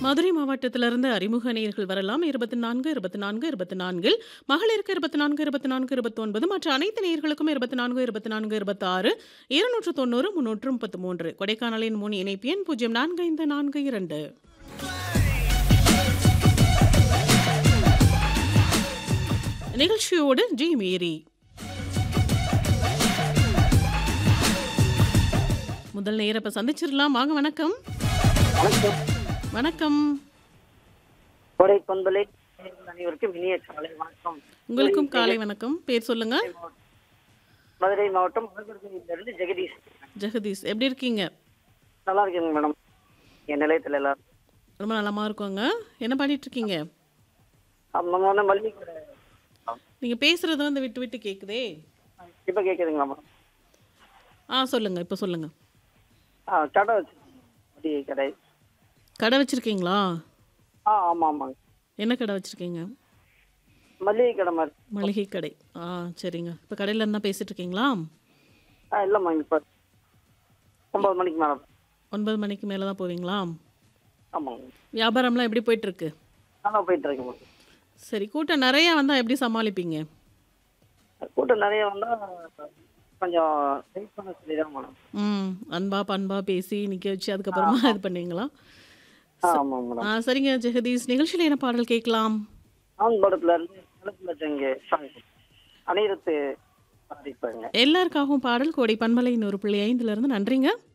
மதுரை மாவட்டத்திலிருந்து அறிமுக நேயர்கள் வரலாம் இருபத்தி நான்கு இருபத்தி நான்கு இருபத்தி நான்கில் மகளிருக்கு இருபத்தி நான்கு இருபத்தி நான்கு இருபத்தொன்பது மற்ற அனைத்து நேயர்களுக்கும் இருபத்தி நான்கு இருபத்தி நான்கு இருபத்தாறு இருநூற்று தொண்ணூறு முன்னூற்று முப்பத்து மூன்று கொடைக்கானலின் முன் இணைப்பு எண் பூஜ்ஜியம் நான்கு ஐந்து நான்கு இரண்டு நிகழ்ச்சியோடு ஜி மேரி முதல் நேர இப்ப சந்திச்சிடலாம் வாங்க வணக்கம் வணக்கம் வணக்கம் கோடை பண்பலை அனைவருக்கும் இனிய காலை வணக்கம் உங்களுக்கும் காலை வணக்கம் பேர் சொல்லுங்க மதுரை மாவட்டம் மதுரையிலிருந்து ஜெகதீஷ் ஜெகதீஷ் எப்படி இருக்கீங்க நல்லா இருக்கீங்க மேடம் என் நிலையத்தில் எல்லாரும் ரொம்ப நலமா இருக்கோங்க என்ன பண்ணிட்டு இருக்கீங்க நம்ம வந்து மல்லிகை கடை நீங்க பேசுறது வந்து விட்டு விட்டு கேக்குதே இப்போ கேட்குதுங்களா மேடம் ஆ சொல்லுங்க இப்போ சொல்லுங்க ஆ கடை வச்சுருக்கேன் மளிகை கடை கடை வச்சிருக்கீங்களா ஆ ஆமாம் ஆமாங்க என்ன கடை வச்சிருக்கீங்க மல்லிகை கடை மாதிரி மளிகை கடை ஆ சரிங்க இப்போ கடையில இருந்தா பேசிட்டு இருக்கீங்களா ஆ இல்லைம்மா இப்போ ஒம்பது மணிக்கு மேலே ஒன்பது மணிக்கு மேலே தான் போவீங்களா ஆமாங்க வியாபாரம்லாம் எப்படி போயிட்டு இருக்கு நல்லா போயிட்டு இருக்கேன் மேடம் சரி கூட்டம் நிறைய வந்தா எப்படி சமாளிப்பீங்க கூட்டம் நிறைய வந்தால் கொஞ்சம் வெயிட் பண்ண சொல்லி தான் மேடம் ம் அன்பா பண்பா பேசி நிக்க வச்சு அதுக்கப்புறமா இது பண்ணுவீங்களா ஆ ஆமாம் மேடம் ஆ சரிங்க ஜெகதீஷ் நிகழ்ச்சியில் என்ன பாடல் கேட்கலாம் ஆண் படத்துல இருந்து நிலத்துல ஜங்க சாங் அனைத்து பாதிப்பாங்க எல்லாருக்காகவும் பாடல் கோடை பண்பலையின் ஒரு பிள்ளை ஐந்துல இருந்து நன்றிங்க